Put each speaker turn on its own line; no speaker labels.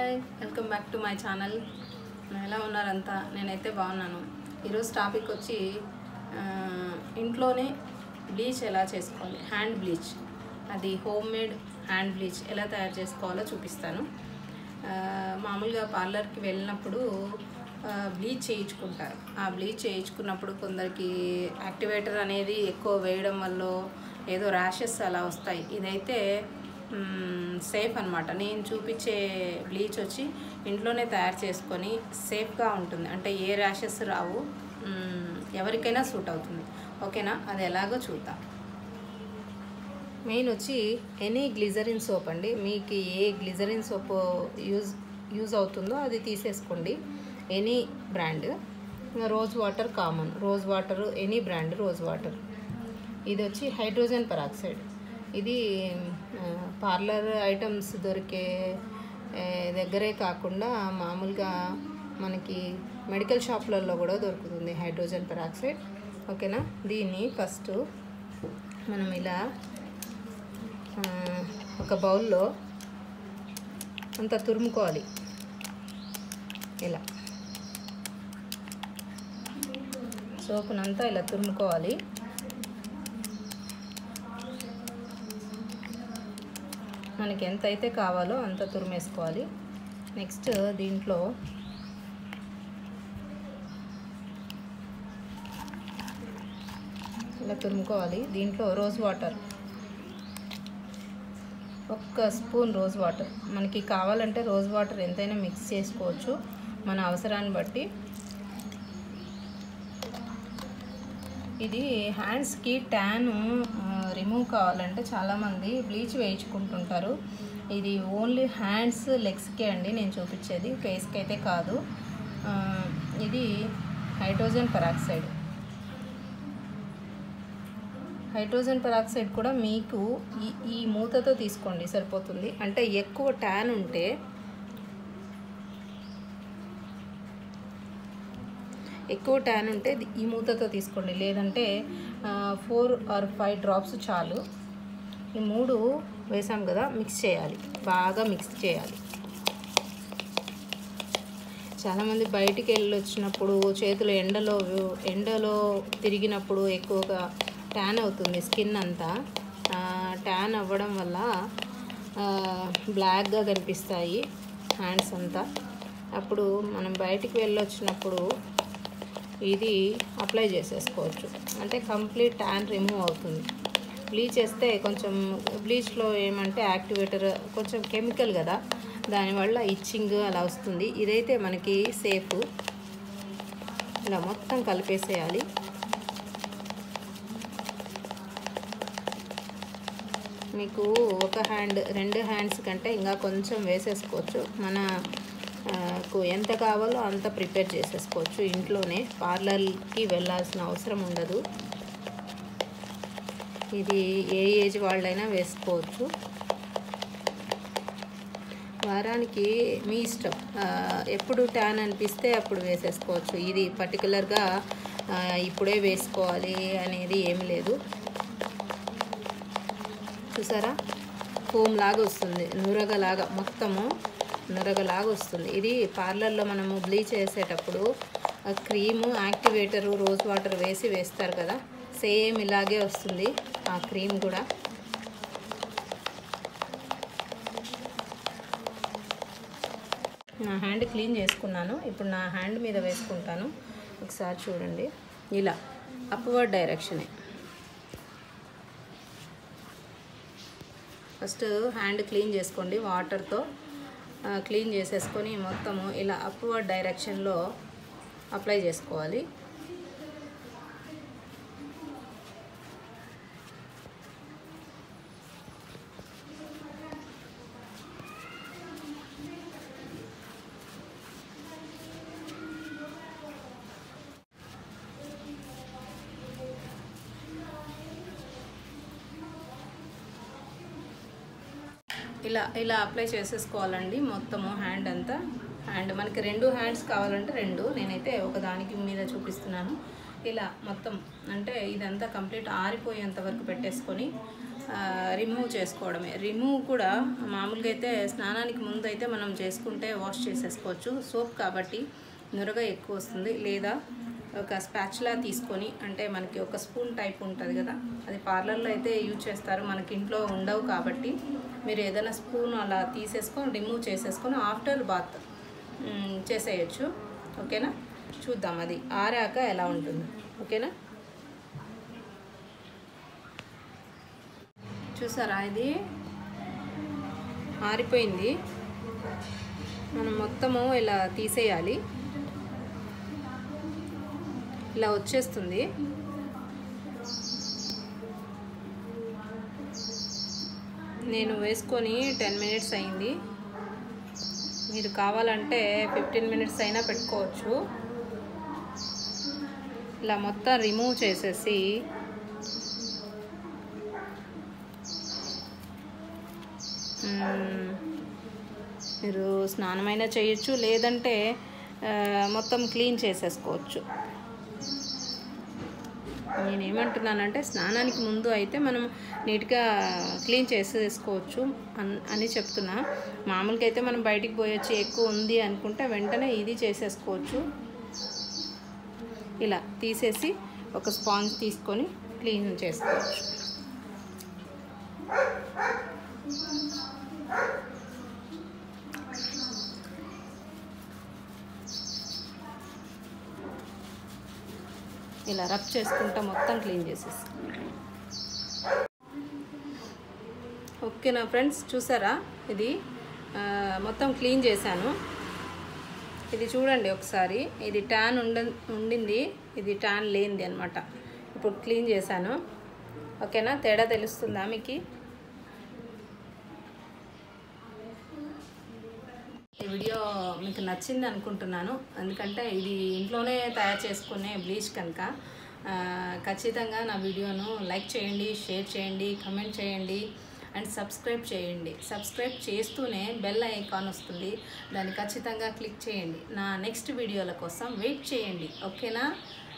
hi welcome back to my channel ఎలా ఉన్నారంతా నేనైతే బాగున్నాను ఈరోజు టాపిక్ వచ్చి ఆ, ఇంట్లోనే బ్లీచ్ ఎలా చేసుకోవాలి హ్యాండ్ బ్లీచ్ అది హోమ్ మేడ్ హ్యాండ్ బ్లీచ్ ఎలా తయారు చేసుకోవాలో చూపిస్తాను ఆ, మామూలుగా పార్లర్కి వెళ్ళినప్పుడు ఆ, బ్లీచ్ చేయించుకుంటారు ఆ బ్లీచ్ చేయించుకున్నప్పుడు కొందరికి యాక్టివేటర్ అనేది ఎక్కువ వేయడం వల్ల ఏదో ర్యాషెస్ అలా వస్తాయి ఇదైతే మ్మ్, సేఫ్ అనమాట నేను చూపించే బ్లీచ్ వచ్చి ఇంట్లోనే తయారు చేసుకొని సేఫ్గా ఉంటుంది అంటే ఏ ర్యాషెస్ రావు మ్మ్, ఎవరికైనా సూట్ అవుతుంది ఓకేనా అది ఎలాగో చూద్దాం మెయిన్ వచ్చి ఎనీ గ్లిజరిన్ సోప్ అండి మీకు ఏ గ్లిజరిన్ సోప్ యూజ్ యూజ్ అవుతుందో అది తీసేసుకోండి any brand rose water common rose water any brand rose water ఇది వచ్చి హైడ్రోజన్ పెరాక్సైడ్ ఇది ఆ, పార్లర్ ఐటమ్స్ దొరికే ఆ, దగ్గరే కాకుండా మామూలుగా మనకి మెడికల్ షాప్లలో కూడా దొరుకుతుంది హైడ్రోజన్ పెరాక్సైడ్ ఓకేనా దీన్ని ఫస్ట్ మనం ఇలా ఆ, ఒక బౌల్లో అంత తురుముకోవాలి ఇలా సోపునంతా ఇలా తురుముకోవాలి మనకి ఎంత అయితే కావాలో అంత తురిమేసుకోవాలి నెక్స్ట్ దీంట్లో ఇలా తురుముకోవాలి దీంట్లో రోజ్ వాటర్ ఒక్క స్పూన్ రోజ్ వాటర్ మనకి కావాలంటే రోజ్ వాటర్ ఎంతైనా మిక్స్ చేసుకోవచ్చు మన అవసరాన్ని బట్టి ఇది హ్యాండ్స్కి ట్యాన్ రిమూవ్ కావాలంటే చాలామంది బ్లీచ్ వేయించుకుంటుంటారు ఇది ఓన్లీ హ్యాండ్స్ లెగ్స్కే అండి నేను చూపించేది ఫేస్కి అయితే కాదు ఆ, ఇది హైడ్రోజన్ పెరాక్సైడ్ హైడ్రోజన్ పెరాక్సైడ్ కూడా మీకు ఈ ఈ మూతతో తీసుకోండి సరిపోతుంది అంటే ఎక్కువ ట్యాన్ ఉంటే ఎక్కువ ట్యాన్ ఉంటే ది- ఈ మూతతో తీసుకోండి లేదంటే ఫోర్ ఆర్ ఫైవ్ డ్రాప్స్ చాలు ఈ మూడు వేసాం కదా మిక్స్ చేయాలి బాగా మిక్స్ చేయాలి చాలామంది బయటికి వెళ్ళి వచ్చినప్పుడు చేతులు ఎండలో ఎండలో తిరిగినప్పుడు ఎక్కువగా ట్యాన్ అవుతుంది స్కిన్ అంతా ట్యాన్ అవ్వడం వల్ల బ్లాక్గా కనిపిస్తాయి హ్యాండ్స్ అంతా అప్పుడు మనం బయటికి వెళ్ళొచ్చినప్పుడు ఇది అప్లై చేసేసుకోవచ్చు అంటే కంప్లీట్ ట్యాన్ రిమూవ్ అవుతుంది బ్లీచ్ వేస్తే కొంచెం బ్లీచ్లో ఏమంటే యాక్టివేటర్ కొంచెం కెమికల్ కదా దానివల్ల ఇచ్చింగ్ అలా వస్తుంది ఇదైతే మనకి సేఫ్ ఇలా మొత్తం కలిపేసేయాలి మీకు ఒక హ్యాండ్ రెండు హ్యాండ్స్ కంటే ఇంకా కొంచెం వేసేసుకోవచ్చు మన ఆ, కు ఎంత కావాలో అంత ప్రిపేర్ చేసేసుకోవచ్చు ఇంట్లోనే పార్లర్కి వెళ్ళాల్సిన అవసరం ఉండదు ఇది ఏ ఏజ్ వాళ్ళైనా వేసుకోవచ్చు వారానికి మీ ఇష్టం ఆ, ఎప్పుడు ట్యాన్ అనిపిస్తే అప్పుడు వేసేసుకోవచ్చు ఇది పర్టికులర్గా ఇప్పుడే వేసుకోవాలి అనేది ఏమి లేదు చూసారా ఫోమ్ లాగా వస్తుంది నురగలాగా మొత్తము నురగలాగా వస్తుంది ఇది పార్లర్లో మనము బ్లీచ్ వేసేటప్పుడు ఆ క్రీము యాక్టివేటరు రోజ్ వాటర్ వేసి వేస్తారు కదా సేమ్ ఇలాగే వస్తుంది ఆ క్రీమ్ కూడా నా హ్యాండ్ క్లీన్ చేసుకున్నాను ఇప్పుడు నా హ్యాండ్ మీద వేసుకుంటాను ఒకసారి చూడండి ఇలా అప్వర్డ్ డైరెక్షనే ఫస్ట్ హ్యాండ్ క్లీన్ చేసుకోండి వాటర్తో ఆ, క్లీన్ చేసేసుకొని మొత్తము ఇలా అప్వర్డ్ డైరెక్షన్లో అప్లై చేసుకోవాలి ఇలా ఇలా అప్లై చేసేసుకోవాలండి మొత్తము హ్యాండ్ అంతా హ్యాండ్ మనకి రెండు హ్యాండ్స్ కావాలంటే రెండు నేనైతే ఒక దానికి మీద చూపిస్తున్నాను ఇలా మొత్తం అంటే ఇదంతా కంప్లీట్ ఆరిపోయేంత వరకు పెట్టేసుకొని రిమూవ్ చేసుకోవడమే రిమూవ్ కూడా మామూలుగా అయితే స్నానానికి ముందు అయితే మనం చేసుకుంటే వాష్ చేసేసుకోవచ్చు సోప్ కాబట్టి నురగ ఎక్కువ వస్తుంది లేదా ఒక స్పాచ్లా తీసుకొని అంటే మనకి ఒక స్పూన్ టైప్ ఉంటుంది కదా అది పార్లర్లో అయితే యూజ్ చేస్తారు మనకి ఇంట్లో ఉండవు కాబట్టి మీరు ఏదైనా స్పూన్ అలా తీసేసుకొని రిమూవ్ చేసేసుకొని ఆఫ్టర్ బాత్ చేసేయచ్చు ఓకేనా చూద్దాం అది ఆరాక ఎలా ఉంటుంది ఓకేనా చూసారా ఇది ఆరిపోయింది మనం మొత్తము ఇలా తీసేయాలి ఇలా వచ్చేస్తుంది నేను వేసుకొని టెన్ మినిట్స్ అయింది మీరు కావాలంటే ఫిఫ్టీన్ మినిట్స్ అయినా పెట్టుకోవచ్చు ఇలా మొత్తం రిమూవ్ చేసేసి మ్మ్, మీరు స్నానమైనా చేయొచ్చు లేదంటే ఆ, మొత్తం క్లీన్ చేసేసుకోవచ్చు నేనేమంటున్నానంటే స్నానానికి ముందు అయితే మనం నీట్గా క్లీన్ చేసేసుకోవచ్చు అన్ అని చెప్తున్నా మామూలుగా అయితే మనం బయటికి పోయొచ్చి ఎక్కువ ఉంది అనుకుంటే వెంటనే ఇది చేసేసుకోవచ్చు ఇలా తీసేసి ఒక స్పాంజ్ తీసుకొని క్లీన్ చేసుకోవచ్చు ఇలా రబ్ చేసుకుంటా మొత్తం క్లీన్ చేసేసి ఓకేనా ఫ్రెండ్స్ చూసారా ఇది ఆ, మొత్తం క్లీన్ చేశాను ఇది చూడండి ఒకసారి ఇది ట్యాన్ ఉండ ఉండింది ఇది ట్యాన్ లేనిది అనమాట ఇప్పుడు క్లీన్ చేశాను ఓకేనా తేడా తెలుస్తుందా మీకు ఈ వీడియో మీకు నచ్చింది అనుకుంటున్నాను ఎందుకంటే ఇది ఇంట్లోనే తయారు చేసుకునే బ్లీచ్ కనుక ఆ, ఖచ్చితంగా నా వీడియోను లైక్ చేయండి షేర్ చేయండి కమెంట్ చేయండి అండ్ సబ్స్క్రైబ్ చేయండి సబ్స్క్రైబ్ చేస్తూనే బెల్ ఐకాన్ వస్తుంది దాన్ని ఖచ్చితంగా క్లిక్ చేయండి నా నెక్స్ట్ వీడియోల కోసం వెయిట్ చేయండి ఓకేనా